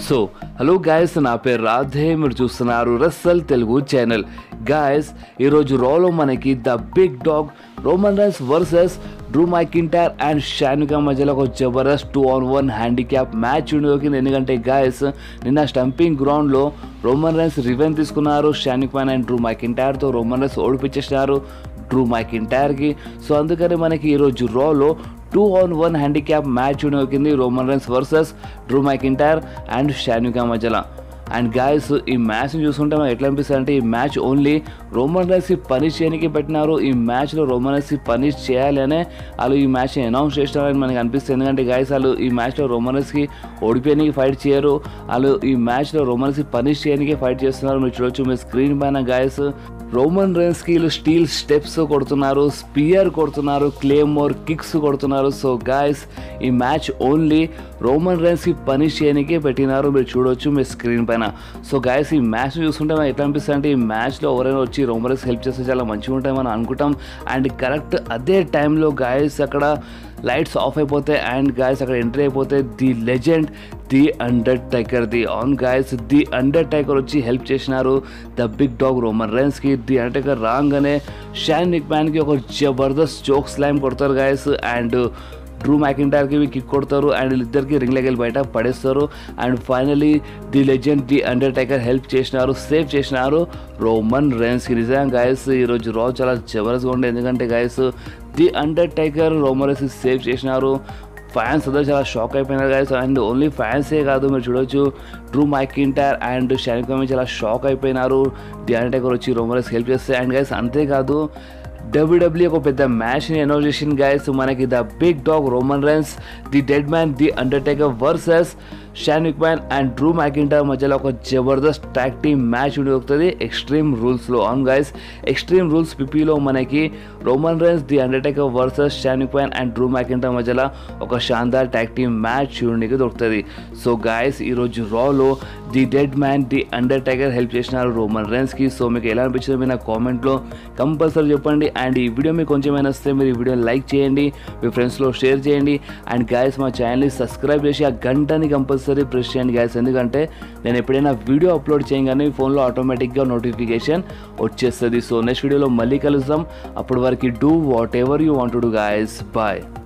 so hello guys నా పేరు రాధే మీరు చూస్తున్నారు రస్సల్ తెలుగు ఛానల్ గాయస్ ఈరోజు రోలో మనకి the big dog Roman Reigns versus Drew McIntyre and షానుకా మధ్యలో ఒక జబర్దస్త్ two on one handicap match ఉండేది ఎందుకంటే గాయస్ నిన్న స్టంపింగ్ గ్రౌండ్లో రోమన్ రైన్స్ రివెన్ తీసుకున్నారు షానుక్ అండ్ డ్రూ మైకింటార్తో రోమన్ రైన్స్ ఓడిపించేసినారు డ్రూ మైకింటార్కి సో అందుకని మనకి ఈరోజు రోలో two on one handicap match ఉండేది Roman Reigns versus Drew McIntyre and షానుకా మధ్యలో అండ్ గాయస్ ఈ మ్యాచ్ని చూసుకుంటే మనకు ఎట్లా అనిపిస్తుంది అంటే ఈ match only Roman Reigns punish చేయడానికి పెట్టినారు ఈ మ్యాచ్లో రోమన్ రైన్స్ పనిష్ చేయాలనే వాళ్ళు ఈ మ్యాచ్ అనౌన్స్ చేసినారని మనకి అనిపిస్తుంది ఎందుకంటే గాయస్ వాళ్ళు ఈ మ్యాచ్లో రోమన్ రైన్స్కి ఓడిపోయడానికి ఫైట్ చేయరు వాళ్ళు ఈ మ్యాచ్లో రోమన్ రైన్స్ పనిష్ చేయడానికి ఫైట్ చేస్తున్నారు మీరు చూడొచ్చు మీ స్క్రీన్ పైన గాయస్ రోమన్ రైన్స్కి వీళ్ళు స్టీల్ స్టెప్స్ కొడుతున్నారు స్పియర్ కొడుతున్నారు క్లేమోర్ కిక్స్ కొడుతున్నారు సో గాయస్ ఈ మ్యాచ్ ఓన్లీ రోమన్ రైన్స్కి పనిష్ చేయడానికే పెట్టినారు మీరు చూడొచ్చు మీ స్క్రీన్ పైన సో గాయస్ ఈ మ్యాచ్ చూస్తుంటే మనకి ఎట్లా అనిపిస్తుంది అంటే ఈ మ్యాచ్లో ఎవరైనా వచ్చి రోమన్ రైన్స్ హెల్ప్ చేస్తే చాలా మంచిగా ఉంటాయి మనం అనుకుంటాం అండ్ కరెక్ట్ అదే టైంలో గాయస్ అక్కడ లైట్స్ ఆఫ్ అయిపోతే అండ్ గాయస్ అక్కడ ఎంట్రీ అయిపోతే the legend the Undertaker the one guys the Undertaker వచ్చి హెల్ప్ చేసినారు ద బిగ్ డాగ్ రోమన్ రైన్స్కి ది అండర్ టైకర్ రాగానే షాన్ నిక్ మ్యాన్కి ఒక జబర్దస్త్ జోక్ స్లైమ్ కొడతారు గాయస్ అండ్ డ్రూ మ్యాకింటార్కి కిక్ కొడతారు అండ్ వీళ్ళిద్దరికి రింగ్ లెగల్ బయట పడేస్తారు and finally the legend the Undertaker help చేసినారు సేవ్ చేసినారు రోమన్ రైన్స్కి నిజంగా గాయస్ ఈరోజు రావు చాలా జబర్దస్త్గా ఉండే ఎందుకంటే guys the Undertaker Roman Reigns save చేసినారు ఫ్యాన్స్ అందరూ చాలా షాక్ అయిపోయినారు గాయస్ అండ్ ఓన్లీ ఫ్యాన్సే కాదు మీరు చూడొచ్చు డ్రూ మైకింటార్ అండ్ షానికోమి చాలా షాక్ అయిపోయినారు ది అండర్ టైకర్ వచ్చి రోమన్ హెల్ప్ చేస్తే అండ్ గైస్ అంతేకాదు డబ్ల్యూడబ్ల్యూ ఒక పెద్ద మ్యాచ్ని అనౌన్స్ చేసిన గైస్ మనకి the big dog Roman Reigns the dead man the Undertaker versus Shane మ్యాన్ అండ్ డ్రూ మ్యాకింటర్ మధ్యలో ఒక జబర్దస్త్ ట్యాక్ టీమ్ మ్యాచ్ ఉండబోతుంది ఎక్స్ట్రీమ్ రూల్స్లో ఆన్ గైస్ ఎక్స్ట్రీమ్ రూల్స్ పిపిలో మనకి Roman Reigns the Undertaker versus Shane మ్యాన్ అండ్ డ్రూ మ్యాకింటర్ మధ్యలో ఒక శాందార్ ట్యాక్ టీమ్ మ్యాచ్ చూడడానికి దొరుకుతుంది సో గాయస్ ఈరోజు రాలో the dead man the Undertaker help చేసినారు రోమన్ రైన్స్కి సో మీకు ఎలా అనిపించిందో మీరు నా కామెంట్లో కంపల్సరీ చెప్పండి అండ్ ఈ వీడియో మీకు కొంచెమైనా వస్తే మీరు ఈ వీడియోని లైక్ చేయండి మీ ఫ్రెండ్స్లో షేర్ చేయండి అండ్ గాయస్ మా ఛానల్ని సబ్స్క్రైబ్ చేసి ఆ గంటని కంపల్సరీ ప్రెస్ చేయండి గాయస్ ఎందుకంటే నేను ఎప్పుడైనా వీడియో అప్లోడ్ చేయగానే మీ ఫోన్లో ఆటోమేటిక్గా నోటిఫికేషన్ వచ్చేస్తుంది సో నెక్స్ట్ వీడియోలో మళ్ళీ కలుద్దాం అప్పటి వరకు do whatever you want to guys bye